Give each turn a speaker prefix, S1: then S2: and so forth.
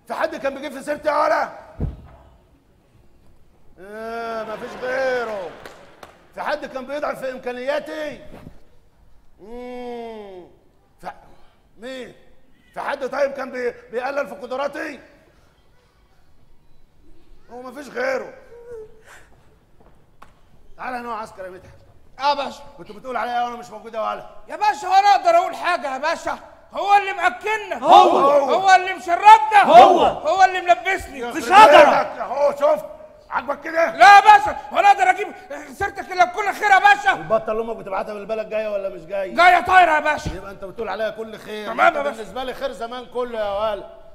S1: في حد كان بيجيب في سيرتي يا ولا آه مفيش غيره في حد كان بيضعف في امكانياتي مم. في... مين في حد طيب كان بي... بيقلل في قدراتي هو مفيش غيره تعالى هنا يا عسكر يا مدحت
S2: اه باشا
S1: كنت بتقول عليا وانا مش موجود يا ولا
S2: يا باشا وانا اقدر اقول حاجه يا باشا هو اللي مأكلنا
S1: هو.
S2: هو اللي مشربنا
S3: هو.
S2: هو اللي ملبسني
S3: في شجرة.
S1: اهو شفت عاجبك كده
S2: لا يا باشا وانا اقدر اجيب سيرتك الا بكل خير يا باشا
S1: البطه اللي امك بتبعتها من البلد جايه ولا مش جايه
S2: جايه طايره يا باشا
S1: يبقى انت بتقول عليها كل خير
S2: تمام يا
S1: أنت
S2: باشا.
S1: بالنسبه لي خير زمان كله يا ولا